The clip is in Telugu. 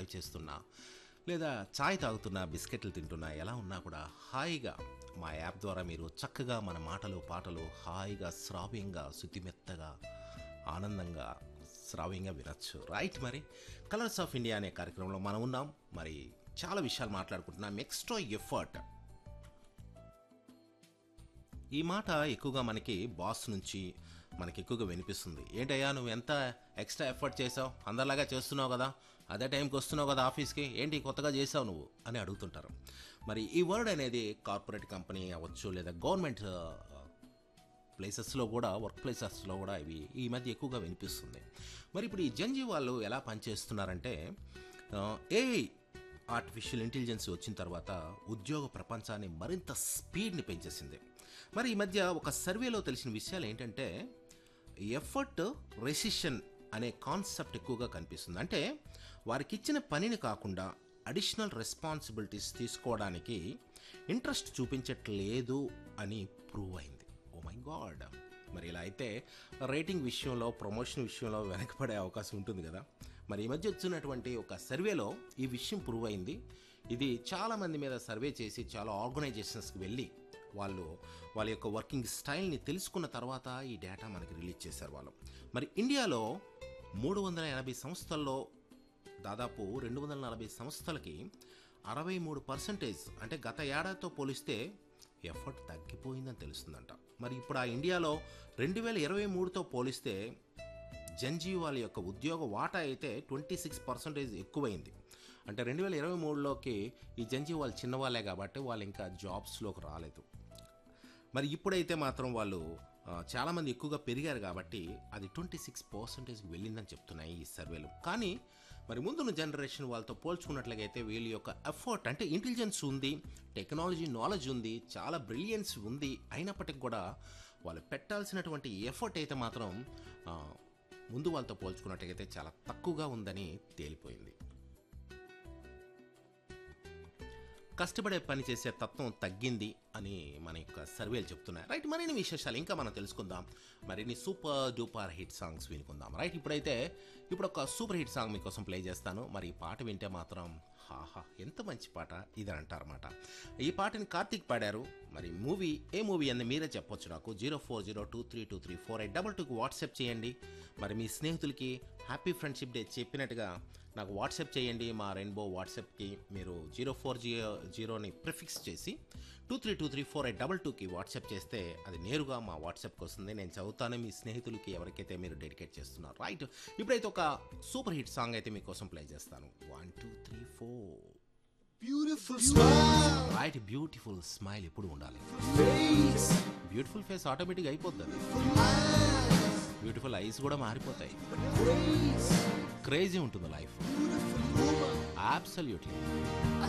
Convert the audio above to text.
డ్రైవ్ చేస్తున్నా లేదా చాయ్ తాగుతున్నా బిస్కెట్లు తింటున్నా ఎలా ఉన్నా కూడా హాయిగా మా యాప్ ద్వారా మీరు చక్కగా మన మాటలు పాటలు హాయిగా శ్రావ్యంగా శుతిమెత్తగా ఆనందంగా శ్రావ్యంగా వినొచ్చు రైట్ మరి కలర్స్ ఆఫ్ ఇండియా అనే కార్యక్రమంలో మనం ఉన్నాం మరి చాలా విషయాలు మాట్లాడుకుంటున్నాం ఎక్స్ట్రా ఎఫర్ట్ ఈ మాట ఎక్కువగా మనకి బాస్ నుంచి మనకి ఎక్కువగా వినిపిస్తుంది ఏంటయ్యా నువ్వు ఎంత ఎక్స్ట్రా ఎఫర్ట్ చేసావు అందరిలాగా చేస్తున్నావు కదా అదే టైంకి వస్తున్నావు కదా ఆఫీస్కి ఏంటి కొత్తగా చేసావు నువ్వు అని అడుగుతుంటారు మరి ఈ వర్డ్ అనేది కార్పొరేట్ కంపెనీ అవ్వచ్చు లేదా గవర్నమెంట్ ప్లేసెస్లో కూడా వర్క్ ప్లేసెస్లో కూడా ఇవి ఈ మధ్య ఎక్కువగా వినిపిస్తుంది మరి ఇప్పుడు ఈ జంజీ వాళ్ళు ఎలా పనిచేస్తున్నారంటే ఏ ఆర్టిఫిషియల్ ఇంటెలిజెన్స్ వచ్చిన తర్వాత ఉద్యోగ ప్రపంచాన్ని మరింత స్పీడ్ని పెంచేసింది మరి ఈ మధ్య ఒక సర్వేలో తెలిసిన విషయాలు ఏంటంటే ఎఫర్ట్ రెసిషన్ అనే కాన్సెప్ట్ ఎక్కువగా కనిపిస్తుంది అంటే వారికి ఇచ్చిన పనిని కాకుండా అడిషనల్ రెస్పాన్సిబిలిటీస్ తీసుకోవడానికి ఇంట్రెస్ట్ చూపించట్లేదు అని ప్రూవ్ అయింది ఓ మై గాడ్ మరి ఇలా అయితే రేటింగ్ విషయంలో ప్రమోషన్ విషయంలో వెనకపడే అవకాశం ఉంటుంది కదా మరి ఈ మధ్య వచ్చినటువంటి ఒక సర్వేలో ఈ విషయం ప్రూవ్ అయింది ఇది చాలామంది మీద సర్వే చేసి చాలా ఆర్గనైజేషన్స్కి వెళ్ళి వాళ్ళు వాళ్ళ యొక్క వర్కింగ్ స్టైల్ని తెలుసుకున్న తర్వాత ఈ డేటా మనకి రిలీజ్ చేశారు వాళ్ళు మరి ఇండియాలో మూడు వందల ఎనభై సంస్థల్లో దాదాపు రెండు వందల నలభై సంస్థలకి అరవై మూడు పర్సెంటేజ్ అంటే గత ఏడాదితో పోలిస్తే ఎఫర్ట్ తగ్గిపోయిందని తెలుస్తుందంట మరి ఇప్పుడు ఆ ఇండియాలో రెండు వేల ఇరవై మూడుతో పోలిస్తే జన్జీవ్ వాళ్ళ యొక్క ఉద్యోగ వాటా అయితే ట్వంటీ సిక్స్ పర్సెంటేజ్ ఎక్కువైంది అంటే రెండు వేల ఇరవై మూడులోకి ఈ జన్జీవ్ వాళ్ళు చిన్నవాళ్ళే కాబట్టి వాళ్ళు ఇంకా జాబ్స్లోకి రాలేదు మరి ఇప్పుడైతే మాత్రం వాళ్ళు ఆ, చాలామంది ఎక్కువగా పెరిగారు కాబట్టి అది ట్వంటీ సిక్స్ పర్సెంటేజ్కి వెళ్ళిందని చెప్తున్నాయి ఈ సర్వేలు కానీ మరి ముందున్న జనరేషన్ వాళ్ళతో పోల్చుకున్నట్లయితే వీళ్ళ యొక్క ఎఫర్ట్ అంటే ఇంటెలిజెన్స్ ఉంది టెక్నాలజీ నాలెడ్జ్ ఉంది చాలా బ్రిలియన్స్ ఉంది అయినప్పటికీ కూడా వాళ్ళు పెట్టాల్సినటువంటి ఎఫర్ట్ అయితే మాత్రం ఆ, ముందు వాళ్ళతో పోల్చుకున్నట్లయితే చాలా తక్కువగా ఉందని తేలిపోయింది కష్టపడే పని చేసే తత్వం తగ్గింది అని మన యొక్క సర్వేలు చెప్తున్నాయి రైట్ మరిన్ని విశేషాలు ఇంకా మనం తెలుసుకుందాం మరిన్ని సూపర్ డూపర్ హిట్ సాంగ్స్ వినుకుందాం రైట్ ఇప్పుడైతే ఇప్పుడు ఒక సూపర్ హిట్ సాంగ్ మీకోసం ప్లే చేస్తాను మరి ఈ పాట వింటే మాత్రం హాహా ఎంత మంచి పాట ఇది అంటారన్నమాట ఈ పాటని కార్తీక్ పాడారు మరి మూవీ ఏ మూవీ అని మీరే చెప్పొచ్చు నాకు zero four zero two three two three four eight double టూకి వాట్సాప్ చేయండి మరి మీ స్నేహితులకి హ్యాపీ ఫ్రెండ్షిప్ డే చెప్పినట్టుగా నాకు వాట్సాప్ చేయండి మా రెయిన్బో వాట్సాప్కి మీరు జీరో ఫోర్ జీరో జీరోని ప్రిఫిక్స్ చేసి two three two three four eight double టూకి వాట్సాప్ చేస్తే అది నేరుగా మా వాట్సాప్కి వస్తుంది నేను చదువుతాను మీ స్నేహితులకి ఎవరికైతే మీరు డెడికేట్ చేస్తున్నారు రైట్ ఇప్పుడైతే ఒక సూపర్ హిట్ సాంగ్ అయితే మీకోసం ప్లే చేస్తాను one two three four Beautiful smile, right beautiful smile ఎప్పుడు ఉండాలి face, బ్యూటిఫుల్ ఫేస్ ఆటోమేటిక్గా అయిపోతుంది eyes, బ్యూటిఫుల్ ఐస్ కూడా మారిపోతాయి grace, క్రేజీ ఉంటుంది లైఫ్ beautiful woman. అబ్సల్యూట్లీ